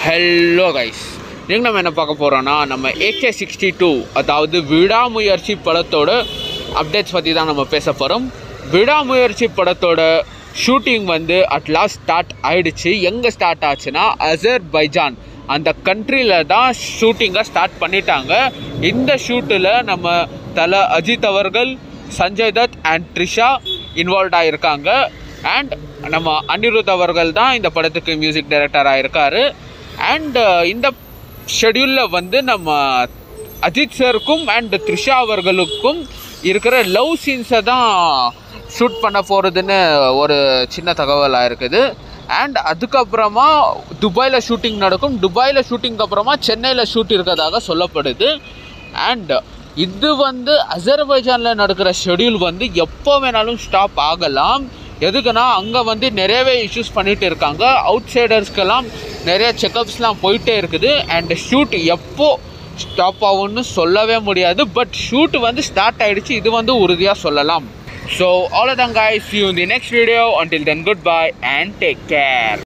hello guys நீங்கள் நம்ம என்ன பார்க்க போகிறோன்னா நம்ம ஏகே சிக்ஸ்டி டூ அதாவது விடாமுயற்சி படத்தோட அப்டேட்ஸ் பற்றி தான் நம்ம பேச போகிறோம் விடாமுயற்சி படத்தோட ஷூட்டிங் வந்து அட் லாஸ்ட் ஸ்டார்ட் ஆயிடுச்சு எங்கே ஸ்டார்ட் ஆச்சுன்னா அசர் பைஜான் அந்த கண்ட்ரியில் தான் ஷூட்டிங்கை ஸ்டார்ட் பண்ணிட்டாங்க இந்த ஷூட்டில் நம்ம தல அஜித் அவர்கள் சஞ்சய் தத் அண்ட் த்ரிஷா இன்வால்வ் ஆகியிருக்காங்க அண்ட் நம்ம அனிருத் அவர்கள் தான் இந்த படத்துக்கு மியூசிக் டைரக்டராக இருக்கார் அண்ட் இந்த ஷெடியூலில் வந்து நம்ம அஜித் சருக்கும் அண்ட் த்ரிஷா அவர்களுக்கும் இருக்கிற லவ் சீன்ஸை தான் ஷூட் பண்ண போகிறதுன்னு ஒரு சின்ன தகவலாக இருக்குது அண்ட் அதுக்கப்புறமா துபாயில் ஷூட்டிங் நடக்கும் துபாயில் ஷூட்டிங்க்கு அப்புறமா சென்னையில் ஷூட் இருக்கிறதாக சொல்லப்படுது அண்ட் இது வந்து அசர்பைஜானில் நடக்கிற ஷெடியூல் வந்து எப்போ வேணாலும் ஸ்டாப் ஆகலாம் எதுக்குன்னா அங்கே வந்து நிறையவே இஷ்யூஸ் பண்ணிட்டு இருக்காங்க அவுட் சைடர்ஸ்க்கெல்லாம் நிறைய செக்கப்ஸ்லாம் போயிட்டே இருக்குது அண்ட் ஷூட் எப்போ ஸ்டாப் ஆகும்னு சொல்லவே முடியாது பட் ஷூட் வந்து ஸ்டார்ட் ஆயிடுச்சு இது வந்து உறுதியாக சொல்லலாம் ஸோ அவ்வளோதான் guys see you in the next video until then goodbye and take care